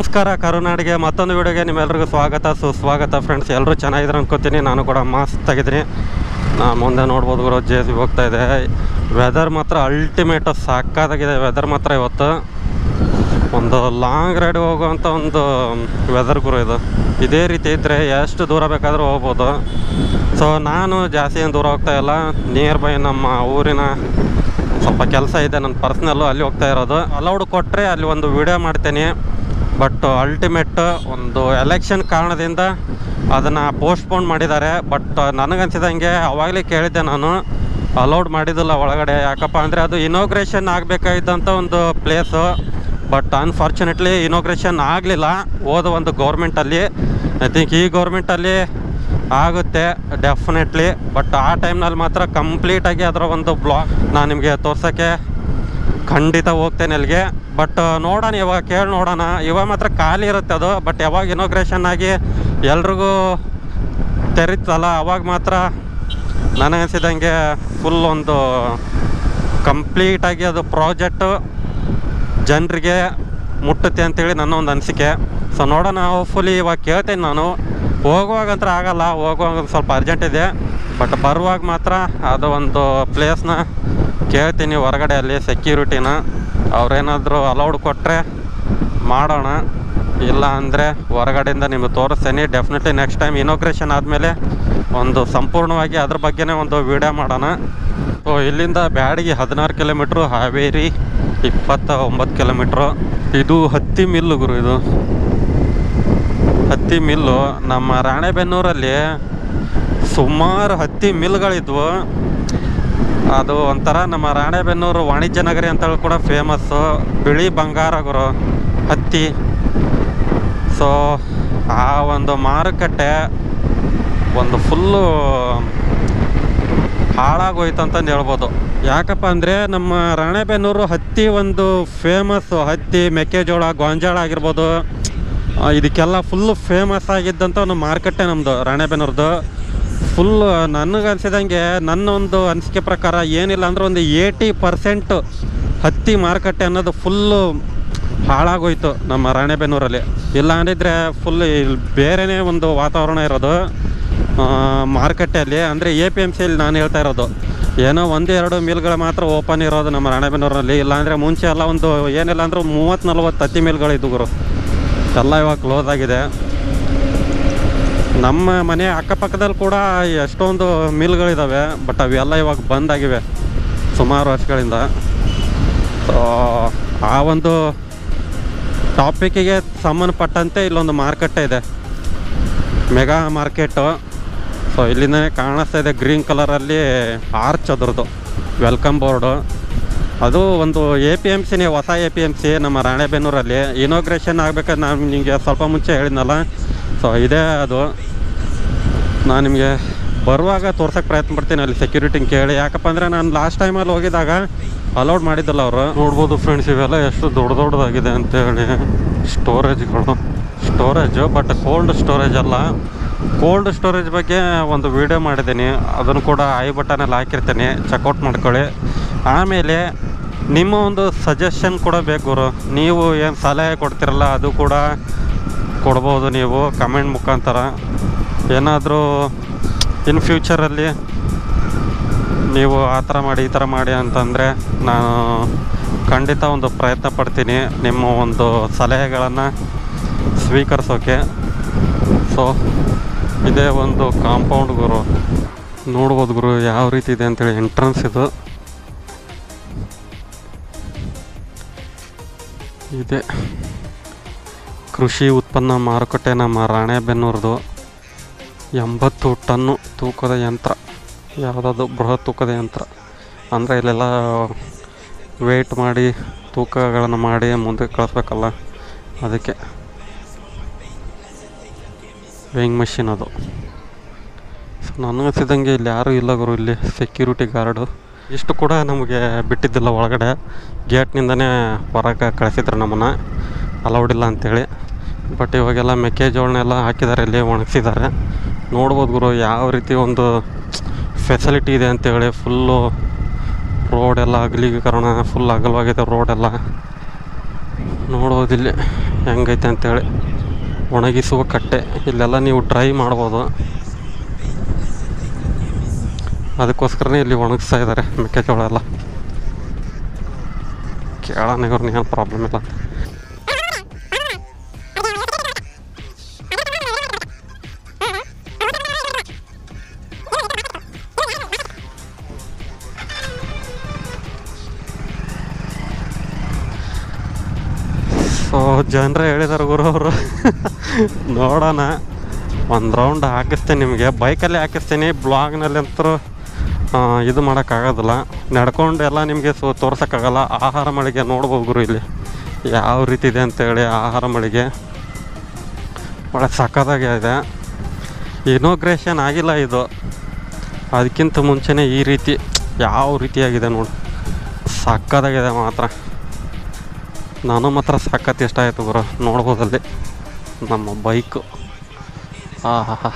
ನಮಸ್ಕಾರ ಕರುನಾಡಿಗೆ ಮತ್ತೊಂದು ವಿಡಿಯೋಗೆ ನಿಮ್ಮೆಲ್ರಿಗೂ ಸ್ವಾಗತ ಸುಸ್ವಾಗತ ಫ್ರೆಂಡ್ಸ್ ಎಲ್ಲರೂ ಚೆನ್ನಾಗಿದ್ರೆ ಅನ್ಕೋತೀನಿ ನಾನು ಕೂಡ ಮಸ್ತ್ ಆಗಿದ್ದೀನಿ ನಾ ಮುಂದೆ ನೋಡ್ಬೋದು ಗುರು ಜೆ ಸಿ ಹೋಗ್ತಾ ಇದೆ ವೆದರ್ ಮಾತ್ರ ಅಲ್ಟಿಮೇಟ್ ಸಾಕಾದಾಗಿದೆ ವೆದರ್ ಮಾತ್ರ ಇವತ್ತು ಒಂದು ಲಾಂಗ್ ರೈಡ್ ಹೋಗುವಂಥ ಒಂದು ವೆದರ್ ಗುರು ಇದು ಇದೇ ರೀತಿ ಇದ್ದರೆ ಎಷ್ಟು ದೂರ ಬೇಕಾದರೂ ಹೋಗ್ಬೋದು ಸೊ ನಾನು ಜಾಸ್ತಿ ಏನು ದೂರ ಹೋಗ್ತಾ ಇಲ್ಲ ನಿಯರ್ ಬೈ ನಮ್ಮ ಊರಿನ ಸ್ವಲ್ಪ ಕೆಲಸ ಇದೆ ನನ್ನ ಪರ್ಸ್ನಲ್ಲು ಅಲ್ಲಿ ಹೋಗ್ತಾ ಇರೋದು ಅಲೌಡ್ ಕೊಟ್ಟರೆ ಅಲ್ಲಿ ಒಂದು ವಿಡಿಯೋ ಮಾಡ್ತೀನಿ ಬಟ್ ಅಲ್ಟಿಮೇಟ್ ಒಂದು ಎಲೆಕ್ಷನ್ ಕಾರಣದಿಂದ ಅದನ್ನು ಪೋಸ್ಟ್ಪೋನ್ ಮಾಡಿದ್ದಾರೆ ಬಟ್ ನನಗನ್ಸಿದಂಗೆ ಅವಾಗಲೇ ಕೇಳಿದ್ದೆ ನಾನು ಅಲೌಡ್ ಮಾಡಿದ್ದಿಲ್ಲ ಒಳಗಡೆ ಯಾಕಪ್ಪ ಅಂದರೆ ಅದು ಇನೋಗ್ರೇಷನ್ ಆಗಬೇಕಾಗಿದ್ದಂಥ ಒಂದು ಪ್ಲೇಸು ಬಟ್ ಅನ್ಫಾರ್ಚುನೇಟ್ಲಿ ಇನೋಗ್ರೇಷನ್ ಆಗಲಿಲ್ಲ ಹೋದ ಒಂದು ಗೌರ್ಮೆಂಟಲ್ಲಿ ಐ ಥಿಂಕ್ ಈ ಗೌರ್ಮೆಂಟಲ್ಲಿ ಆಗುತ್ತೆ ಡೆಫಿನೆಟ್ಲಿ ಬಟ್ ಆ ಟೈಮ್ನಲ್ಲಿ ಮಾತ್ರ ಕಂಪ್ಲೀಟಾಗಿ ಅದರ ಒಂದು ಬ್ಲಾಗ್ ನಾನು ನಿಮಗೆ ತೋರ್ಸೋಕ್ಕೆ ಖಂಡಿತ ಹೋಗ್ತೇನೆ ಅಲ್ಲಿಗೆ ಬಟ್ ನೋಡೋಣ ಇವಾಗ ಕೇಳಿ ನೋಡೋಣ ಇವಾಗ ಮಾತ್ರ ಖಾಲಿ ಇರುತ್ತೆ ಅದು ಬಟ್ ಯಾವಾಗ ಇನೋಗ್ರೇಷನ್ ಆಗಿ ಎಲ್ರಿಗೂ ತೆರೀತಲ್ಲ ಅವಾಗ ಮಾತ್ರ ನನಗನ್ಸಿದಂಗೆ ಫುಲ್ ಒಂದು ಕಂಪ್ಲೀಟಾಗಿ ಅದು ಪ್ರಾಜೆಕ್ಟು ಜನರಿಗೆ ಮುಟ್ಟುತ್ತೆ ಅಂತೇಳಿ ನನ್ನ ಒಂದು ಅನಿಸಿಕೆ ಸೊ ನೋಡೋಣ ಹೋಪ್ಫುಲಿ ಇವಾಗ ಕೇಳ್ತೇನೆ ನಾನು ಹೋಗುವಾಗಂತ್ರ ಆಗಲ್ಲ ಹೋಗುವಾಗ ಒಂದ್ ಸ್ವಲ್ಪ ಅರ್ಜೆಂಟ್ ಇದೆ ಬಟ್ ಬರುವಾಗ ಮಾತ್ರ ಅದು ಒಂದು ಪ್ಲೇಸ್ನ ಕೇಳ್ತೀನಿ ಹೊರಗಡೆ ಅಲ್ಲಿ ಸೆಕ್ಯೂರಿಟಿನ ಅವ್ರೇನಾದರೂ ಅಲೌಡ್ ಕೊಟ್ಟರೆ ಮಾಡೋಣ ಇಲ್ಲ ಅಂದರೆ ಹೊರಗಡೆಯಿಂದ ನಿಮಗೆ ತೋರಿಸ್ತೇನೆ ಡೆಫಿನೆಟ್ಲಿ ನೆಕ್ಸ್ಟ್ ಟೈಮ್ ಇನೋಗ್ರೇಷನ್ ಆದಮೇಲೆ ಒಂದು ಸಂಪೂರ್ಣವಾಗಿ ಅದ್ರ ಬಗ್ಗೆನೇ ಒಂದು ವಿಡಿಯೋ ಮಾಡೋಣ ಸೊ ಇಲ್ಲಿಂದ ಬ್ಯಾಡಿಗೆ ಹದಿನಾರು ಕಿಲೋಮೀಟ್ರು ಹಾವೇರಿ ಇಪ್ಪತ್ತ ಒಂಬತ್ತು ಕಿಲೋಮೀಟ್ರು ಇದು ಹತ್ತಿ ಮಿಲ್ಲು ಗುರು ಇದು ಹತ್ತಿ ಮಿಲ್ಲು ನಮ್ಮ ರಾಣೆಬೆನ್ನೂರಲ್ಲಿ ಸುಮಾರು ಹತ್ತಿ ಮಿಲ್ಗಳಿದ್ವು ಅದು ಒಂಥರ ನಮ್ಮ ರಾಣೆಬೆನ್ನೂರು ವಾಣಿಜ್ಯ ನಗರಿ ಅಂತೇಳಿ ಕೂಡ ಫೇಮಸ್ಸು ಬಿಳಿ ಬಂಗಾರ ಗುರು ಹತ್ತಿ ಸೊ ಆ ಒಂದು ಮಾರುಕಟ್ಟೆ ಒಂದು ಫುಲ್ಲು ಹಾಳಾಗೋಯ್ತು ಅಂತಂದು ಹೇಳ್ಬೋದು ಯಾಕಪ್ಪ ಅಂದರೆ ನಮ್ಮ ರಾಣೆಬೆನ್ನೂರು ಹತ್ತಿ ಒಂದು ಫೇಮಸ್ಸು ಹತ್ತಿ ಮೆಕ್ಕೆಜೋಳ ಗೊಂಜಾಳ ಆಗಿರ್ಬೋದು ಆ, ಇದಕ್ಕೆಲ್ಲ ಫುಲ್ಲು ಫೇಮಸ್ ಆಗಿದ್ದಂಥ ಒಂದು ಮಾರುಕಟ್ಟೆ ನಮ್ಮದು ರಾಣೆಬೆನ್ನೂರ್ದು ಫುಲ್ ನನಗನ್ಸಿದಂಗೆ ನನ್ನ ಒಂದು ಅನಿಸಿಕೆ ಪ್ರಕಾರ ಏನಿಲ್ಲ ಅಂದ್ರೆ ಒಂದು ಏಯ್ಟಿ ಪರ್ಸೆಂಟ್ ಹತ್ತಿ ಮಾರುಕಟ್ಟೆ ಅನ್ನೋದು ಫುಲ್ಲು ಹಾಳಾಗೋಯ್ತು ನಮ್ಮ ರಾಣೆಬೆನ್ನೂರಲ್ಲಿ ಇಲ್ಲ ಅಂದಿದ್ರೆ ಫುಲ್ ಬೇರೆನೇ ಒಂದು ವಾತಾವರಣ ಇರೋದು ಮಾರುಕಟ್ಟೆಯಲ್ಲಿ ಅಂದರೆ ಎ ಪಿ ಎಮ್ ಸಿಯಲ್ಲಿ ನಾನು ಹೇಳ್ತಾ ಇರೋದು ಏನೋ ಒಂದು ಎರಡು ಮಿಲ್ಗಳು ಮಾತ್ರ ಓಪನ್ ಇರೋದು ನಮ್ಮ ರಾಣೆಬೆನ್ನೂರಲ್ಲಿ ಇಲ್ಲಾಂದರೆ ಮುಂಚೆ ಎಲ್ಲ ಒಂದು ಏನಿಲ್ಲ ಅಂದ್ರೆ ಮೂವತ್ತು ನಲ್ವತ್ತು ಹತ್ತಿ ಮಿಲ್ಗಳಿದ್ದು ಗುರು ಎಲ್ಲ ಇವಾಗ ಕ್ಲೋಸ್ ಆಗಿದೆ ನಮ್ಮ ಮನೆ ಅಕ್ಕಪಕ್ಕದಲ್ಲಿ ಕೂಡ ಎಷ್ಟೊಂದು ಮಿಲ್ಗಳಿದ್ದಾವೆ ಬಟ್ ಅವೆಲ್ಲ ಇವಾಗ ಬಂದ್ ಆಗಿವೆ ಸುಮಾರು ವರ್ಷಗಳಿಂದ ಸೊ ಆ ಒಂದು ಟಾಪಿಕ್ಕಿಗೆ ಸಂಬಂಧಪಟ್ಟಂತೆ ಇಲ್ಲೊಂದು ಮಾರುಕಟ್ಟೆ ಇದೆ ಮೆಗಾ ಮಾರ್ಕೆಟು ಸೊ ಇಲ್ಲಿಂದನೇ ಕಾಣಿಸ್ತಾ ಇದೆ ಗ್ರೀನ್ ಕಲರಲ್ಲಿ ಆರ್ಚ್ ಅದ್ರದ್ದು ವೆಲ್ಕಮ್ ಬೋರ್ಡು ಅದು ಒಂದು ಎ ಪಿ ಎಮ್ ಸಿನೇ ಹೊಸ ಎ ಪಿ ಎಮ್ ಸಿ ನಮ್ಮ ರಾಣೆಬೆನ್ನೂರಲ್ಲಿ ಇನೋಗ್ರೇಷನ್ ಆಗ್ಬೇಕಾದ್ರೆ ನಾನು ನಿಮಗೆ ಸ್ವಲ್ಪ ಮುಂಚೆ ಹೇಳಿದ್ನಲ್ಲ ಸೊ ಇದೇ ಅದು ನಾನು ನಿಮಗೆ ಬರುವಾಗ ತೋರ್ಸೋಕ್ಕೆ ಪ್ರಯತ್ನ ಪಡ್ತೀನಿ ಅಲ್ಲಿ ಸೆಕ್ಯೂರಿಟಿನ ಕೇಳಿ ಯಾಕಪ್ಪ ಅಂದರೆ ನಾನು ಲಾಸ್ಟ್ ಟೈಮಲ್ಲಿ ಹೋಗಿದಾಗ ಅಲೌಡ್ ಮಾಡಿದ್ದಲ್ಲ ಅವರು ನೋಡ್ಬೋದು ಫ್ರೆಂಡ್ಸ್ ಇವೆಲ್ಲ ಎಷ್ಟು ದೊಡ್ಡ ದೊಡ್ಡದಾಗಿದೆ ಅಂತೇಳಿ ಸ್ಟೋರೇಜ್ಗಳು ಸ್ಟೋರೇಜು ಬಟ್ ಕೋಲ್ಡ್ ಸ್ಟೋರೇಜ್ ಅಲ್ಲ ಕೋಲ್ಡ್ ಸ್ಟೋರೇಜ್ ಬಗ್ಗೆ ಒಂದು ವಿಡಿಯೋ ಮಾಡಿದ್ದೀನಿ ಅದನ್ನು ಕೂಡ ಐ ಬಟನಲ್ಲಿ ಹಾಕಿರ್ತೀನಿ ಚೆಕ್ಔಟ್ ಮಾಡ್ಕೊಳ್ಳಿ ಆಮೇಲೆ ನಿಮ್ಮ ಒಂದು ಸಜೆಷನ್ ಕೂಡ ಬೇಕು ಗುರು ನೀವು ಏನು ಸಲಹೆ ಕೊಡ್ತಿರಲ್ಲ ಅದು ಕೂಡ ಕೊಡ್ಬೋದು ನೀವು ಕಮೆಂಟ್ ಮುಖಾಂತರ ಏನಾದರೂ ಇನ್ ಫ್ಯೂಚರಲ್ಲಿ ನೀವು ಆ ಥರ ಮಾಡಿ ಈ ಥರ ಮಾಡಿ ಅಂತಂದರೆ ನಾನು ಖಂಡಿತ ಒಂದು ಪ್ರಯತ್ನ ಪಡ್ತೀನಿ ನಿಮ್ಮ ಒಂದು ಸಲಹೆಗಳನ್ನು ಸ್ವೀಕರಿಸೋಕೆ ಸೊ ಇದೇ ಒಂದು ಕಾಂಪೌಂಡ್ ಗುರು ನೋಡ್ಬೋದು ಗುರು ಯಾವ ರೀತಿ ಇದೆ ಅಂತೇಳಿ ಎಂಟ್ರೆನ್ಸ್ ಇದು ಇದೆ ಕೃಷಿ ಉತ್ಪನ್ನ ಮಾರುಕಟ್ಟೆ ನಮ್ಮ ರಾಣೆಬೆನ್ನೂರ್ದು ಎಂಬತ್ತು ಟನ್ನು ತೂಕದ ಯಂತ್ರ ಯಾವುದಾದ್ರು ಬೃಹತ್ ತೂಕದ ಯಂತ್ರ ಅಂದರೆ ಇಲ್ಲೆಲ್ಲ ವೇಟ್ ಮಾಡಿ ತೂಕಗಳನ್ನು ಮಾಡಿ ಮುಂದೆ ಕಳಿಸ್ಬೇಕಲ್ಲ ಅದಕ್ಕೆ ವೇಯಿಂಗ್ ಮಷಿನ್ ಅದು ಸೊ ನನಗನ್ಸಿದಂಗೆ ಇಲ್ಲಿ ಯಾರೂ ಇಲ್ಲ ಗುರು ಇಲ್ಲಿ ಸೆಕ್ಯೂರಿಟಿ ಗಾರ್ಡು ಇಷ್ಟು ಕೂಡ ನಮಗೆ ಬಿಟ್ಟಿದ್ದಿಲ್ಲ ಒಳಗಡೆ ಗೇಟ್ನಿಂದನೇ ಹೊರಗೆ ಕಳಿಸಿದ್ರು ನಮ್ಮನ್ನು ಅಲೌಡ್ ಇಲ್ಲ ಅಂಥೇಳಿ ಬಟ್ ಇವಾಗೆಲ್ಲ ಮೆಕ್ಕೆಜೋಳನೆಲ್ಲ ಹಾಕಿದ್ದಾರೆ ಇಲ್ಲಿ ಒಣಗಿಸಿದ್ದಾರೆ ನೋಡ್ಬೋದು ಗುರು ಯಾವ ರೀತಿ ಒಂದು ಫೆಸಿಲಿಟಿ ಇದೆ ಅಂತೇಳಿ ಫುಲ್ಲು ರೋಡೆಲ್ಲ ಅಗಲೀಕರಣ ಫುಲ್ ಅಗಲವಾಗಿದೆ ರೋಡೆಲ್ಲ ನೋಡ್ಬೋದು ಇಲ್ಲಿ ಹೆಂಗೈತೆ ಅಂತೇಳಿ ಒಣಗಿಸುವ ಕಟ್ಟೆ ಇಲ್ಲೆಲ್ಲ ನೀವು ಡ್ರೈ ಮಾಡ್ಬೋದು ಅದಕ್ಕೋಸ್ಕರನೇ ಇಲ್ಲಿ ಒಣಗಿಸ್ತಾ ಇದ್ದಾರೆ ಮೆಕ್ಕೆಜೋಳ ಎಲ್ಲ ಕೇಳೋಣ ಇವ್ರನ್ನ ಏನು ಪ್ರಾಬ್ಲಮ್ ಇಲ್ಲ ಅಂತ. ಸೊ ಜನರೇ ಹೇಳಿದಾರೆ ಗುರು ಅವರು ನೋಡೋಣ ಒಂದು ರೌಂಡ್ ಹಾಕಿಸ್ತೇನೆ ನಿಮಗೆ ಬೈಕಲ್ಲೇ ಹಾಕಿಸ್ತೀನಿ ಬ್ಲಾಗ್ನಲ್ಲಿ ಅಂತೂ ಇದು ಮಾಡೋಕ್ಕಾಗೋದಿಲ್ಲ ನಡ್ಕೊಂಡು ಎಲ್ಲ ನಿಮಗೆ ಸೊ ತೋರ್ಸೋಕ್ಕಾಗಲ್ಲ ಆಹಾರ ಮಳಿಗೆ ನೋಡ್ಬೋದು ಗುರು ಇಲ್ಲಿ ಯಾವ ರೀತಿ ಇದೆ ಅಂತೇಳಿ ಆಹಾರ ಮಳಿಗೆ ಒಳ್ಳೆ ಸಕ್ಕತ್ತಾಗಿ ಇದೆ ಇನೋಗ್ರೇಷನ್ ಆಗಿಲ್ಲ ಇದು ಅದಕ್ಕಿಂತ ಮುಂಚೆನೇ ಈ ರೀತಿ ಯಾವ ರೀತಿಯಾಗಿದೆ ನೋಡಿ ಸಕ್ಕತ್ತಾಗಿದೆ ಮಾತ್ರ ನಾನು ಮಾತ್ರ ಸಖತ್ ಇಷ್ಟ ಆಯಿತು ಗುರು ನೋಡ್ಬೋದಲ್ಲಿ ನಮ್ಮ ಬೈಕು ಆಹಾ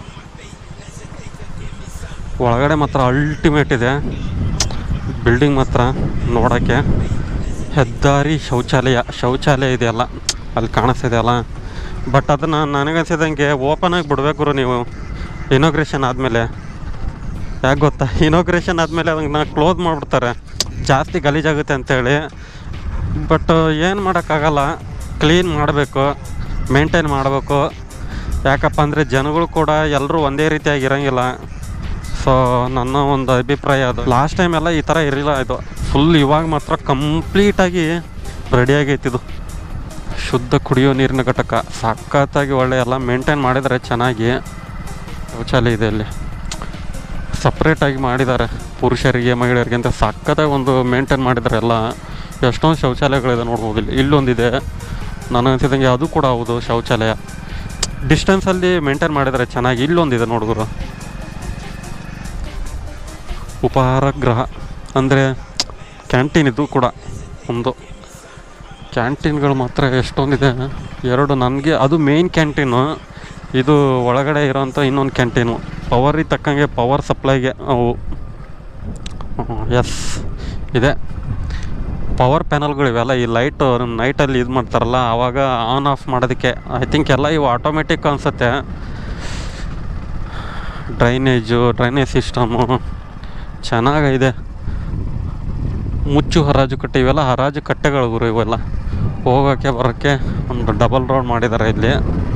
ಒಳಗಡೆ ಮಾತ್ರ ಅಲ್ಟಿಮೇಟ್ ಇದೆ ಬಿಲ್ಡಿಂಗ್ ಮಾತ್ರ ನೋಡೋಕ್ಕೆ ಹೆದ್ದಾರಿ ಶೌಚಾಲಯ ಶೌಚಾಲಯ ಇದೆಯಲ್ಲ ಅಲ್ಲಿ ಕಾಣಿಸ್ತಿದೆಯಲ್ಲ ಬಟ್ ಅದನ್ನು ನನಗನ್ಸಿದಂಗೆ ಓಪನ್ ಆಗಿ ಬಿಡ್ಬೇಕು ಗುರು ನೀವು ಇನೋಗ್ರೇಷನ್ ಆದಮೇಲೆ ಯಾಕೆ ಗೊತ್ತಾ ಇನೋಗ್ರೇಷನ್ ಆದಮೇಲೆ ಅದನ್ನ ಕ್ಲೋಸ್ ಮಾಡಿಬಿಡ್ತಾರೆ ಜಾಸ್ತಿ ಗಲೀಜಾಗುತ್ತೆ ಅಂತೇಳಿ ಬಟ್ ಏನು ಮಾಡೋಕ್ಕಾಗಲ್ಲ ಕ್ಲೀನ್ ಮಾಡಬೇಕು ಮೇಂಟೈನ್ ಮಾಡಬೇಕು ಯಾಕಪ್ಪ ಅಂದರೆ ಜನಗಳು ಕೂಡ ಎಲ್ಲರೂ ಒಂದೇ ರೀತಿಯಾಗಿ ಇರೋಂಗಿಲ್ಲ ಸೊ ನನ್ನ ಒಂದು ಅಭಿಪ್ರಾಯ ಅದು ಲಾಸ್ಟ್ ಟೈಮ್ ಎಲ್ಲ ಈ ಥರ ಇರಲಿಲ್ಲ ಇದು ಫುಲ್ ಇವಾಗ ಮಾತ್ರ ಕಂಪ್ಲೀಟಾಗಿ ರೆಡಿಯಾಗೈತಿದು ಶುದ್ಧ ಕುಡಿಯೋ ನೀರಿನ ಘಟಕ ಸಖತ್ತಾಗಿ ಒಳ್ಳೆ ಎಲ್ಲ ಮೇಂಟೈನ್ ಮಾಡಿದರೆ ಚೆನ್ನಾಗಿ ಶೌಚಾಲಯ ಇದೆ ಇಲ್ಲಿ ಸಪ್ರೇಟಾಗಿ ಮಾಡಿದ್ದಾರೆ ಪುರುಷರಿಗೆ ಮಹಿಳೆಯರಿಗೆ ಅಂತ ಸಖತ್ತಾಗಿ ಒಂದು ಮೇಂಟೈನ್ ಮಾಡಿದ್ದಾರೆ ಎಲ್ಲ ಎಷ್ಟೊಂದು ಶೌಚಾಲಯಗಳಿದೆ ನೋಡ್ಬೋದು ಇಲ್ಲಿ ಇಲ್ಲೊಂದಿದೆ ನನಗನ್ಸಿದಂಗೆ ಅದು ಕೂಡ ಹೌದು ಶೌಚಾಲಯ ಡಿಸ್ಟೆನ್ಸಲ್ಲಿ ಮೇಂಟೈನ್ ಮಾಡಿದ್ದಾರೆ ಚೆನ್ನಾಗಿ ಇಲ್ಲೊಂದಿದೆ ನೋಡಿದ್ರು ಉಪಹಾರ ಗೃಹ ಅಂದರೆ ಕ್ಯಾಂಟೀನ್ ಇದು ಕೂಡ ಒಂದು ಕ್ಯಾಂಟೀನ್ಗಳು ಮಾತ್ರ ಎಷ್ಟೊಂದಿದೆ ಎರಡು ನನಗೆ ಅದು ಮೇಯ್ನ್ ಕ್ಯಾಂಟೀನು ಇದು ಒಳಗಡೆ ಇರೋಂಥ ಇನ್ನೊಂದು ಕ್ಯಾಂಟೀನು ಪವರಿಗೆ ತಕ್ಕಂಗೆ ಪವರ್ ಸಪ್ಲೈಗೆ ಅವು ಎಸ್ ಇದೆ ಪವರ್ ಪ್ಯಾನಲ್ಗಳು ಇವೆಲ್ಲ ಈ ಲೈಟು ನೈಟಲ್ಲಿ ಇದು ಮಾಡ್ತಾರಲ್ಲ ಆವಾಗ ಆನ್ ಆಫ್ ಮಾಡೋದಕ್ಕೆ ಐ ಥಿಂಕ್ ಎಲ್ಲ ಇವು ಆಟೋಮೆಟಿಕ್ ಅನಿಸುತ್ತೆ ಡ್ರೈನೇಜು ಡ್ರೈನೇಜ್ ಸಿಸ್ಟಮು ಚೆನ್ನಾಗಿದೆ ಮುಚ್ಚು ಹರಾಜು ಕಟ್ಟೆ ಇವೆಲ್ಲ ಹರಾಜು ಕಟ್ಟೆಗಳು ಗುರು ಇವೆಲ್ಲ ಹೋಗೋಕ್ಕೆ ಬರೋಕ್ಕೆ ಒಂದು ಡಬಲ್ ರೋಡ್ ಮಾಡಿದ್ದಾರೆ ಇಲ್ಲಿ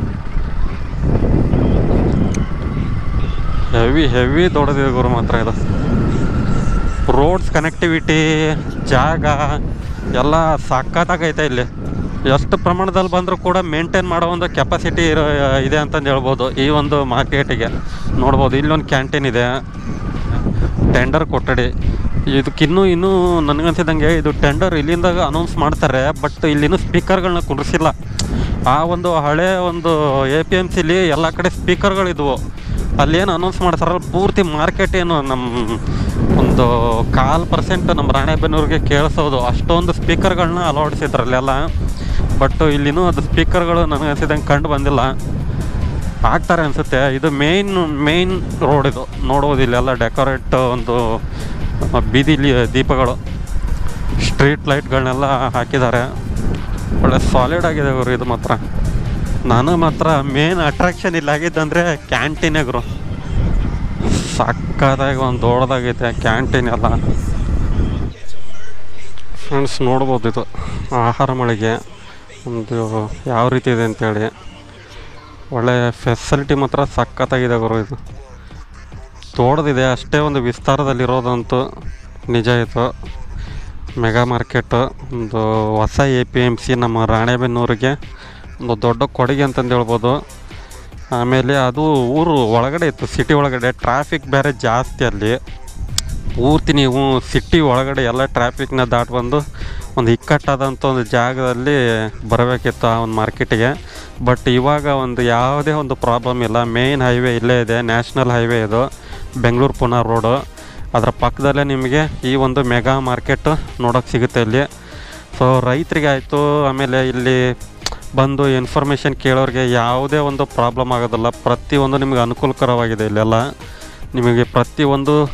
ಹೆವಿ ಹೆವಿ ದೊಡ್ಡದಿದೆ ಗುರು ಮಾತ್ರ ಇದು ರೋಡ್ಸ್ ಕನೆಕ್ಟಿವಿಟಿ ಜಾಗ ಎಲ್ಲ ಸಖತ್ತಾಗೈತೆ ಇಲ್ಲಿ ಎಷ್ಟು ಪ್ರಮಾಣದಲ್ಲಿ ಬಂದರೂ ಕೂಡ ಮೇಂಟೈನ್ ಮಾಡೋ ಒಂದು ಕೆಪಾಸಿಟಿ ಇರೋ ಇದೆ ಅಂತಂದು ಹೇಳ್ಬೋದು ಈ ಒಂದು ಮಾರ್ಕೆಟಿಗೆ ನೋಡ್ಬೋದು ಇಲ್ಲೊಂದು ಕ್ಯಾಂಟೀನ್ ಇದೆ ಟೆಂಡರ್ ಕೊಠಡಿ ಇದಕ್ಕಿನ್ನೂ ಇನ್ನೂ ನನಗನ್ಸಿದಂಗೆ ಇದು ಟೆಂಡರ್ ಇಲ್ಲಿಂದ ಅನೌನ್ಸ್ ಮಾಡ್ತಾರೆ ಬಟ್ ಇಲ್ಲಿನ್ನೂ ಸ್ಪೀಕರ್ಗಳನ್ನ ಕುಂಡ್ರಿಸಿಲ್ಲ ಆ ಒಂದು ಹಳೆ ಒಂದು ಎ ಪಿ ಎಮ್ ಸಿಲಿ ಎಲ್ಲ ಕಡೆ ಸ್ಪೀಕರ್ಗಳಿದ್ವು ಅಲ್ಲೇನು ಅನೌನ್ಸ್ ಮಾಡ್ತಾರಲ್ಲ ಪೂರ್ತಿ ಮಾರ್ಕೆಟ್ ಏನು ನಮ್ಮ ಒಂದು ಕಾಲು ಪರ್ಸೆಂಟ್ ನಮ್ಮ ರಾಣೆಬೆನ್ನೂರಿಗೆ ಕೇಳಿಸೋದು ಅಷ್ಟೊಂದು ಸ್ಪೀಕರ್ಗಳನ್ನ ಅಳವಡಿಸಿದ್ರು ಅಲ್ಲೆಲ್ಲ ಬಟ್ ಇಲ್ಲಿನೂ ಅದು ಸ್ಪೀಕರ್ಗಳು ನನಗನ್ಸಿದಂಗೆ ಕಂಡು ಬಂದಿಲ್ಲ ಹಾಕ್ತಾರೆ ಅನಿಸುತ್ತೆ ಇದು ಮೇಯ್ನ್ ಮೇಯ್ನ್ ರೋಡ್ ಇದು ನೋಡ್ಬೋದು ಇಲ್ಲೆಲ್ಲ ಡೆಕೋರೇಟ್ ಒಂದು ಬೀದಿಲಿ ದೀಪಗಳು ಸ್ಟ್ರೀಟ್ ಲೈಟ್ಗಳನ್ನೆಲ್ಲ ಹಾಕಿದ್ದಾರೆ ಒಳ್ಳೆ ಸಾಲಿಡ್ ಆಗಿದೆ ಗುರು ಇದು ಮಾತ್ರ ನಾನು ಮಾತ್ರ ಮೇನ್ ಅಟ್ರಾಕ್ಷನ್ ಇಲ್ಲಿ ಆಗಿದ್ದಂದರೆ ಕ್ಯಾಂಟೀನೇ ಗುರು ಸಕ್ಕತ್ತಾಗಿ ಒಂದು ದೊಡ್ಡದಾಗೈತೆ ಕ್ಯಾಂಟೀನ್ ಎಲ್ಲ ಫ್ರೆಂಡ್ಸ್ ನೋಡ್ಬೋದು ಇದು ಆಹಾರ ಮಳಿಗೆ ಒಂದು ಯಾವ ರೀತಿ ಇದೆ ಅಂತೇಳಿ ಒಳ್ಳೆ ಫೆಸಿಲಿಟಿ ಮಾತ್ರ ಸಖತ್ತಾಗಿದೆ ಗುರು ಇದು ದೊಡ್ಡದಿದೆ ಅಷ್ಟೇ ಒಂದು ವಿಸ್ತಾರದಲ್ಲಿರೋದಂತೂ ನಿಜ ಇದು ಮೆಗಾ ಮಾರ್ಕೆಟ್ ಒಂದು ಹೊಸ ಎ ಪಿ ಎಮ್ ಸಿ ನಮ್ಮ ರಾಣೆಬೆನ್ನೂರಿಗೆ ಒಂದು ದೊಡ್ಡ ಕೊಡುಗೆ ಅಂತಂದು ಹೇಳ್ಬೋದು ಆಮೇಲೆ ಅದು ಊರು ಒಳಗಡೆ ಇತ್ತು ಸಿಟಿ ಒಳಗಡೆ ಟ್ರಾಫಿಕ್ ಬೇರೆ ಜಾಸ್ತಿ ಅಲ್ಲಿ ಪೂರ್ತಿ ನೀವು ಸಿಟಿ ಒಳಗಡೆ ಎಲ್ಲ ಟ್ರಾಫಿಕ್ನ ದಾಟ್ ಬಂದು ಒಂದು ಇಕ್ಕಟ್ಟಾದಂಥ ಒಂದು ಜಾಗದಲ್ಲಿ ಬರಬೇಕಿತ್ತು ಆ ಒಂದು ಮಾರ್ಕೆಟಿಗೆ ಬಟ್ ಇವಾಗ ಒಂದು ಯಾವುದೇ ಒಂದು ಪ್ರಾಬ್ಲಮ್ ಇಲ್ಲ ಮೇಯ್ನ್ ಹೈವೇ ಇಲ್ಲೇ ಇದೆ ನ್ಯಾಷನಲ್ ಹೈವೇ ಇದು ಬೆಂಗಳೂರು ಪುಣೆ ರೋಡು ಅದರ ಪಕ್ಕದಲ್ಲೇ ನಿಮಗೆ ಈ ಒಂದು ಮೆಗಾ ಮಾರ್ಕೆಟ್ ನೋಡೋಕೆ ಸಿಗುತ್ತೆ ಇಲ್ಲಿ ಸೊ ರೈತರಿಗೆ ಆಯಿತು ಆಮೇಲೆ ಇಲ್ಲಿ ಬಂದು ಇನ್ಫಾರ್ಮೇಷನ್ ಕೇಳೋರಿಗೆ ಯಾವುದೇ ಒಂದು ಪ್ರಾಬ್ಲಮ್ ಆಗೋದಿಲ್ಲ ಪ್ರತಿಯೊಂದು ನಿಮಗೆ ಅನುಕೂಲಕರವಾಗಿದೆ ಇಲ್ಲೆಲ್ಲ ನಿಮಗೆ ಪ್ರತಿಯೊಂದು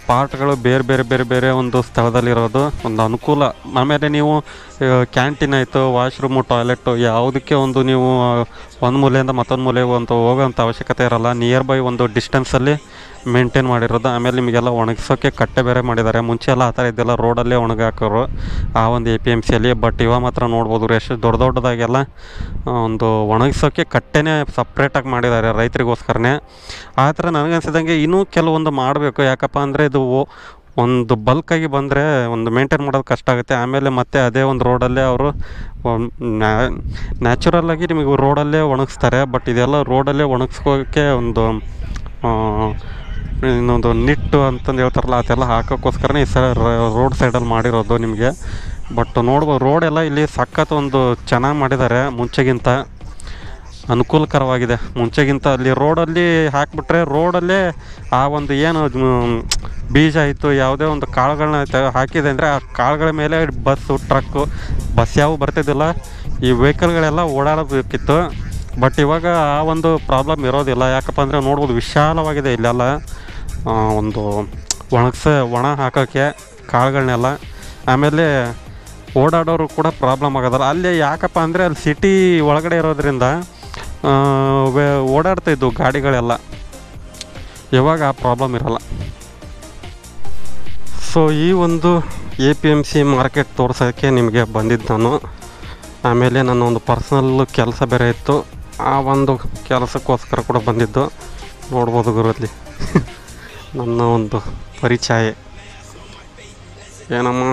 ಪಾರ್ಟ್ಗಳು ಬೇರೆ ಬೇರೆ ಬೇರೆ ಬೇರೆ ಒಂದು ಸ್ಥಳದಲ್ಲಿರೋದು ಒಂದು ಅನುಕೂಲ ಆಮೇಲೆ ನೀವು ಕ್ಯಾಂಟೀನ್ ಆಯಿತು ವಾಶ್ರೂಮು ಟಾಯ್ಲೆಟು ಯಾವುದಕ್ಕೆ ಒಂದು ನೀವು ಒಂದು ಮೂಲೆಯಿಂದ ಮತ್ತೊಂದು ಮೂಲೆಗೆ ಒಂದು ಹೋಗೋಂಥ ಅವಶ್ಯಕತೆ ಇರಲ್ಲ ನಿಯರ್ ಬೈ ಒಂದು ಡಿಸ್ಟೆನ್ಸಲ್ಲಿ ಮೇಂಟೈನ್ ಮಾಡಿರೋದು ಆಮೇಲೆ ನಿಮಗೆಲ್ಲ ಒಣಗಿಸೋಕ್ಕೆ ಕಟ್ಟೆ ಬೇರೆ ಮಾಡಿದ್ದಾರೆ ಮುಂಚೆ ಎಲ್ಲ ಆ ಥರ ಇದ್ದೆಲ್ಲ ರೋಡಲ್ಲೇ ಒಣಗಿ ಹಾಕೋರು ಆ ಒಂದು ಎ ಪಿ ಎಮ್ ಸಿಯಲ್ಲಿ ಬಟ್ ಇವಾಗ ಮಾತ್ರ ನೋಡ್ಬೋದು ಎಷ್ಟು ದೊಡ್ಡ ದೊಡ್ಡದಾಗೆಲ್ಲ ಆ, ಒಂದು ಒಣಗಿಸೋಕ್ಕೆ ಕಟ್ಟೆನೇ ಸಪ್ರೇಟಾಗಿ ಮಾಡಿದ್ದಾರೆ ರೈತರಿಗೋಸ್ಕರನೇ ಆ ಥರ ನನಗನ್ಸಿದಂಗೆ ಇನ್ನೂ ಕೆಲವೊಂದು ಮಾಡಬೇಕು ಯಾಕಪ್ಪ ಅಂದರೆ ಇದು ಓ- ಒಂದು ಬಲ್ಕಾಗಿ ಬಂದರೆ ಒಂದು ಮೇಂಟೈನ್ ಮಾಡೋದು ಕಷ್ಟ ಆಗುತ್ತೆ ಆಮೇಲೆ ಮತ್ತೆ ಅದೇ ಒಂದು ರೋಡಲ್ಲೇ ಅವರು ನ್ಯಾಚುರಲ್ಲಾಗಿ ನಿಮಗೆ ರೋಡಲ್ಲೇ ಒಣಗಿಸ್ತಾರೆ ಬಟ್ ಇದೆಲ್ಲ ರೋಡಲ್ಲೇ ಒಣಗಿಸ್ಕೋಕ್ಕೆ ಒಂದು ಆ, ಇನ್ನೊಂದು ನಿಟ್ಟು ಅಂತಂದು ಹೇಳ್ತಾರಲ್ಲ ಅದೆಲ್ಲ ಹಾಕೋಕ್ಕೋಸ್ಕರನೇ ಈ ಸೈಡ್ ರೋಡ್ ಸೈಡಲ್ಲಿ ಮಾಡಿರೋದು ನಿಮಗೆ ಬಟ್ ನೋಡ್ಬೋದು ರೋಡ್ ಎಲ್ಲ ಇಲ್ಲಿ ಸಖತ್ ಒಂದು ಚೆನ್ನಾಗಿ ಮಾಡಿದ್ದಾರೆ ಮುಂಚೆಗಿಂತ ಅನುಕೂಲಕರವಾಗಿದೆ ಮುಂಚೆಗಿಂತ ಅಲ್ಲಿ ರೋಡಲ್ಲಿ ಹಾಕಿಬಿಟ್ರೆ ರೋಡಲ್ಲೇ ಆ ಒಂದು ಏನು ಮ್, ಬೀಜ ಆಯಿತು ಯಾವುದೇ ಒಂದು ಕಾಳುಗಳನ್ನ ತ- ಹಾಕಿದೆ ಅಂದರೆ ಆ ಕಾಳುಗಳ ಮೇಲೆ ಬಸ್ಸು ಟ್ರಕ್ಕು ಬಸ್ ಯಾವ ಬರ್ತಿದ್ದಿಲ್ಲ ಈ ವೆಹಿಕಲ್ಗಳೆಲ್ಲ ಓಡಾಡಬೇಕಿತ್ತು ಬಟ್ ಇವಾಗ ಆ ಒಂದು ಪ್ರಾಬ್ಲಮ್ ಇರೋದಿಲ್ಲ ಯಾಕಪ್ಪ ಅಂದರೆ ನೋಡ್ಬೋದು ವಿಶಾಲವಾಗಿದೆ ಇಲ್ಲೆಲ್ಲ ಆ, ಒಂದು ಒಣಗ್ಸ ಒಣ ಹಾಕೋಕ್ಕೆ ಕಾಳುಗಳನ್ನೆಲ್ಲ ಆಮೇಲೆ ಓಡಾಡೋರು ಕೂಡ ಪ್ರಾಬ್ಲಮ್ ಆಗೋದಲ್ಲ ಅಲ್ಲಿ ಯಾಕಪ್ಪ ಅಂದರೆ ಅಲ್ಲಿ ಸಿಟಿ ಒಳಗಡೆ ಇರೋದ್ರಿಂದ ಆ, ವೇ- ಓಡಾಡ್ತಾ ಇದ್ವು ಗಾಡಿಗಳೆಲ್ಲ ಇವಾಗ ಆ ಪ್ರಾಬ್ಲಮ್ ಇರಲ್ಲ ಸೊ ಈ ಒಂದು A P M C market ತೋರ್ಸೋಕ್ಕೆ ನಿಮಗೆ ಬಂದಿದ್ದು ನಾನು ಆಮೇಲೆ ನನ್ನ ಒಂದು ಪರ್ಸ್ನಲ್ ಕೆಲಸ ಬೇರೆ ಇತ್ತು ಆ ಒಂದು ಕೆಲಸಕ್ಕೋಸ್ಕರ ಕೂಡ ಬಂದಿದ್ದು ನೋಡ್ಬೋದು ಗುರಲ್ಲಿ ನನ್ನ ಒಂದು ಪರಿಚಯ ಏನಮ್ಮ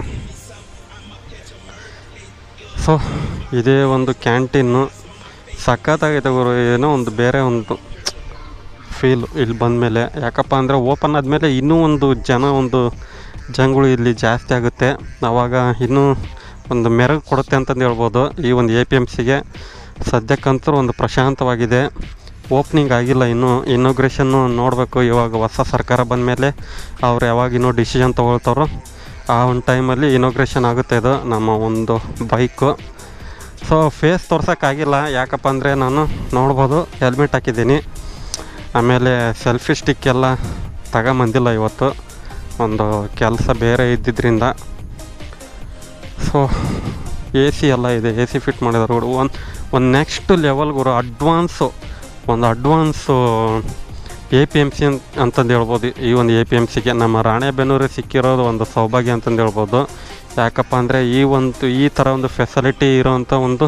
ಸೊ ಇದೇ ಒಂದು ಕ್ಯಾಂಟೀನು ಸಖತ್ತಾಗೈತೆ ಗುರು ಏನೋ ಒಂದು ಬೇರೆ ಒಂದು ಫೀಲ್ ಇಲ್ಲಿ ಬಂದಮೇಲೆ ಯಾಕಪ್ಪ ಅಂದರೆ ಓಪನ್ ಆದಮೇಲೆ ಇನ್ನೂ ಒಂದು ಜನ ಒಂದು ಜನಗಳು ಇಲ್ಲಿ ಜಾಸ್ತಿ ಆಗುತ್ತೆ ಆವಾಗ ಇನ್ನೂ ಒಂದು ಮೆರಗು ಕೊಡುತ್ತೆ ಅಂತಂದು ಹೇಳ್ಬೋದು ಈ ಒಂದು ಎ ಪಿ ಎಮ್ ಸಿಗೆ ಸದ್ಯಕ್ಕಂತೂ ಒಂದು ಪ್ರಶಾಂತವಾಗಿದೆ ಓಪ್ನಿಂಗ್ ಆಗಿಲ್ಲ ಇನ್ನೂ ಇನ್ನೋಗ್ರೇಷನ್ನು ನೋಡಬೇಕು ಇವಾಗ ಹೊಸ ಸರ್ಕಾರ ಬಂದಮೇಲೆ ಅವ್ರು ಯಾವಾಗ ಇನ್ನೂ ಡಿಸಿಷನ್ ತೊಗೊಳ್ತಾರೋ ಆ ಒಂದು ಟೈಮಲ್ಲಿ ಇನೋಗ್ರೇಷನ್ ಆಗುತ್ತೆ ಇದು ನಮ್ಮ ಒಂದು ಬೈಕು ಸೊ ಫೇಸ್ ತೋರ್ಸೋಕ್ಕಾಗಿಲ್ಲ ಯಾಕಪ್ಪ ಅಂದರೆ ನಾನು ನೋಡ್ಬೋದು ಹೆಲ್ಮೆಟ್ ಹಾಕಿದ್ದೀನಿ ಆಮೇಲೆ ಸೆಲ್ಫಿ ಸ್ಟಿಕ್ ಎಲ್ಲ ತಗೊಂಬಂದಿಲ್ಲ ಇವತ್ತು ಒಂದು ಕೆಲಸ ಬೇರೆ ಇದ್ದಿದ್ದರಿಂದ ಸೊ ಎ ಸಿ ಎಲ್ಲ ಇದೆ ಎ ಸಿ ಫಿಟ್ ಮಾಡಿದಾರೆ ಗುರು ಒಂದು ಒಂದು ನೆಕ್ಸ್ಟ್ ಲೆವೆಲ್ಗುರು ಅಡ್ವಾನ್ಸು ಒಂದು advance A P M C ಅಂತಂದು ಹೇಳ್ಬೋದು ಈ ಒಂದು ಎ ಪಿ ಎಮ್ ಸಿಗೆ ನಮ್ಮ ರಾಣೆಬೆನ್ನೂರಿಗೆ ಸಿಕ್ಕಿರೋದು ಒಂದು ಸೌಭಾಗ್ಯ ಅಂತಂದು ಹೇಳ್ಬೋದು ಯಾಕಪ್ಪ ಅಂದರೆ ಈ ಒಂದು ಈ ಥರ ಒಂದು ಫೆಸಿಲಿಟಿ ಇರೋವಂಥ ಒಂದು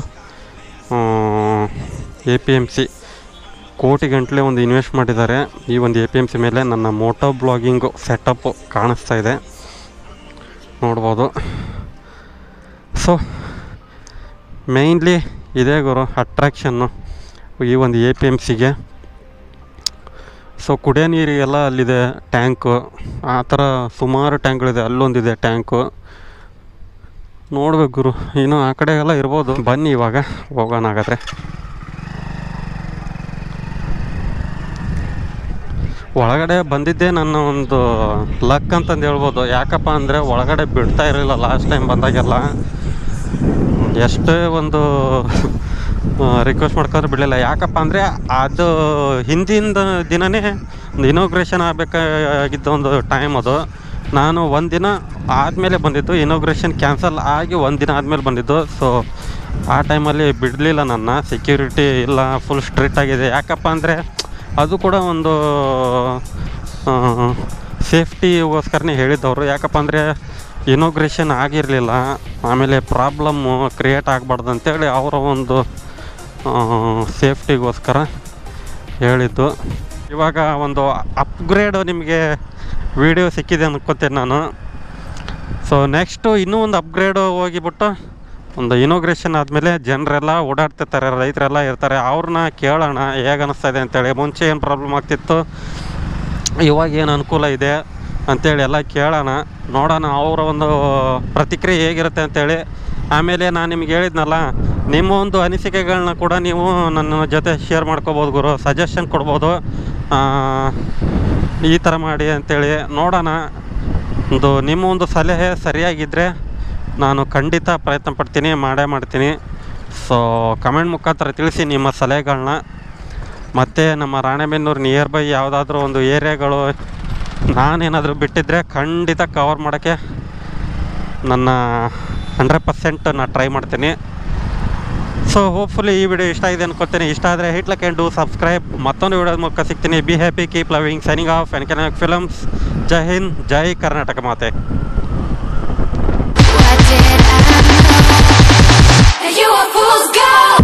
ಎ ಪಿ ಎಮ್ ಸಿ ಕೋಟಿ ಗಂಟಲೆ ಒಂದು ಇನ್ವೆಸ್ಟ್ ಮಾಡಿದ್ದಾರೆ ಈ ಒಂದು ಎ ಪಿ ಎಮ್ ಸಿ ಮೇಲೆ ನನ್ನ ಮೋಟೋ ಬ್ಲಾಗಿಂಗು ಸೆಟಪ್ಪು ಕಾಣಿಸ್ತಾ ಇದೆ ನೋಡ್ಬೋದು ಸೊ ಮೇಯ್ನ್ಲಿ ಇದೇ ಗುರು ಅಟ್ರಾಕ್ಷನ್ನು ಈ ಒಂದು ಎ ಪಿ ಎಮ್ ಸಿಗೆ ಸೊ ಕುಡಿಯೋ ನೀರಿಗೆಲ್ಲ ಅಲ್ಲಿದೆ ಟ್ಯಾಂಕು ಆ ಥರ ಸುಮಾರು ಟ್ಯಾಂಕ್ಗಳಿದೆ ಅಲ್ಲೊಂದಿದೆ ಟ್ಯಾಂಕು ನೋಡ್ಬೇಕು ಗುರು ಇನ್ನು ಆ ಕಡೆ ಎಲ್ಲ ಇರ್ಬೋದು ಬನ್ನಿ ಇವಾಗ ಹೋಗೋಣ ಹಾಗಾದ್ರೆ ಒಳಗಡೆ ಬಂದಿದ್ದೇ ನನ್ನ ಒಂದು ಲಕ್ ಅಂತಂದು ಹೇಳ್ಬೋದು ಯಾಕಪ್ಪ ಅಂದರೆ ಒಳಗಡೆ ಬಿಡ್ತಾ ಇರಲಿಲ್ಲ ಲಾಸ್ಟ್ ಟೈಮ್ ಬಂದಾಗೆಲ್ಲ ಎಷ್ಟೇ ಒಂದು ರಿಕ್ವೆಸ್ಟ್ ಮಾಡ್ಕೊಂಡ್ರೆ ಬಿಡಲಿಲ್ಲ ಯಾಕಪ್ಪ ಅಂದರೆ ಅದು ಹಿಂದಿನ ದಿನವೇ ಒಂದು ಇನೋಗ್ರೇಷನ್ ಆಗಬೇಕಾಗಿದ್ದ ಒಂದು ಟೈಮ್ ಅದು ನಾನು ಒಂದು ದಿನ ಆದಮೇಲೆ ಬಂದಿದ್ದು ಇನೋಗ್ರೇಷನ್ ಕ್ಯಾನ್ಸಲ್ ಆಗಿ ಒಂದು ದಿನ ಆದಮೇಲೆ ಬಂದಿದ್ದು ಸೊ ಆ ಟೈಮಲ್ಲಿ ಬಿಡಲಿಲ್ಲ ನನ್ನ ಸೆಕ್ಯೂರಿಟಿ ಇಲ್ಲ ಫುಲ್ ಸ್ಟ್ರಿಕ್ಟ್ ಆಗಿದೆ ಯಾಕಪ್ಪ ಅಂದರೆ ಅದು ಕೂಡ ಒಂದು ಸೇಫ್ಟಿಗೋಸ್ಕರನೇ ಹೇಳಿದ್ದವರು ಯಾಕಪ್ಪ ಅಂದರೆ ಇನೋಗ್ರೇಷನ್ ಆಗಿರಲಿಲ್ಲ ಆಮೇಲೆ ಪ್ರಾಬ್ಲಮ್ಮು ಕ್ರಿಯೇಟ್ ಆಗಬಾರ್ದು ಅಂತೇಳಿ ಅವರ ಒಂದು ಸೇಫ್ಟಿಗೋಸ್ಕರ ಹೇಳಿದ್ದು ಇವಾಗ ಒಂದು ಅಪ್ಗ್ರೇಡು ನಿಮಗೆ ವಿಡಿಯೋ ಸಿಕ್ಕಿದೆ ಅನ್ಕೋತೇನೆ ನಾನು ಸೊ ನೆಕ್ಸ್ಟು ಇನ್ನೂ ಒಂದು ಅಪ್ಗ್ರೇಡು ಹೋಗಿಬಿಟ್ಟು ಒಂದು ಇನೋಗ್ರೇಷನ್ ಆದಮೇಲೆ ಜನರೆಲ್ಲ ಓಡಾಡ್ತಿರ್ತಾರೆ ರೈತರೆಲ್ಲ ಇರ್ತಾರೆ ಅವ್ರನ್ನ ಕೇಳೋಣ ಹೇಗೆ ಅನ್ನಿಸ್ತಾ ಇದೆ ಅಂತೇಳಿ ಮುಂಚೆ ಏನು ಪ್ರಾಬ್ಲಮ್ ಆಗ್ತಿತ್ತು ಇವಾಗ ಏನು ಅನುಕೂಲ ಇದೆ ಅಂತೇಳಿ ಎಲ್ಲ ಕೇಳೋಣ ನೋಡೋಣ ಅವರ ಒಂದು ಪ್ರತಿಕ್ರಿಯೆ ಹೇಗಿರುತ್ತೆ ಅಂತೇಳಿ ಆಮೇಲೆ ನಾನು ನಿಮ್ಗೆ ಹೇಳಿದ್ನಲ್ಲ ನಿಮ್ಮ ಒಂದು ಅನಿಸಿಕೆಗಳನ್ನ ಕೂಡ ನೀವು ನನ್ನ ಜೊತೆ ಶೇರ್ ಮಾಡ್ಕೋಬೋದು ಗುರು ಸಜೆಷನ್ ಕೊಡ್ಬೋದು ಆ, ಈ ಥರ ಮಾಡಿ ಅಂತೇಳಿ ನೋಡೋಣ ಒಂದು ನಿಮ್ಮ ಒಂದು ಸಲಹೆ ಸರಿಯಾಗಿದ್ದರೆ ನಾನು ಖಂಡಿತ ಪ್ರಯತ್ನ ಪಡ್ತೀನಿ ಮಾಡೇ ಮಾಡ್ತೀನಿ ಸೊ ಕಮೆಂಟ್ ಮುಖಾಂತರ ತಿಳಿಸಿ ನಿಮ್ಮ ಸಲಹೆಗಳನ್ನ ಮತ್ತು ನಮ್ಮ ರಾಣೆಬೆನ್ನೂರು ನಿಯರ್ ಬೈ ಯಾವುದಾದ್ರೂ ಒಂದು ಏರಿಯಾಗಳು ನಾನೇನಾದರೂ ಬಿಟ್ಟಿದ್ರೆ ಖಂಡಿತ ಕವರ್ ಮಾಡೋಕ್ಕೆ ನನ್ನ ಹಂಡ್ರೆಡ್ ಪರ್ಸೆಂಟ್ ನಾನು ಟ್ರೈ ಮಾಡ್ತೀನಿ ಸೊ ಹೋಪ್ಫುಲಿ ಈ ವಿಡಿಯೋ ಇಷ್ಟ ಇದೆ ಅನ್ಕೋತೀನಿ ಇಷ್ಟ ಆದರೆ hit like and do subscribe ಮತ್ತೊಂದು ವಿಡಿಯೋದ ಮೂಲಕ ಸಿಗ್ತೀನಿ be happy keep loving signing off and ಕೆನಾಕ್ ಫಿಲಮ್ಸ್ ಜೈ ಹಿಂದ್ ಜೈ ಕರ್ನಾಟಕ ಮಾತೆ What did I know? That you were fool's gold.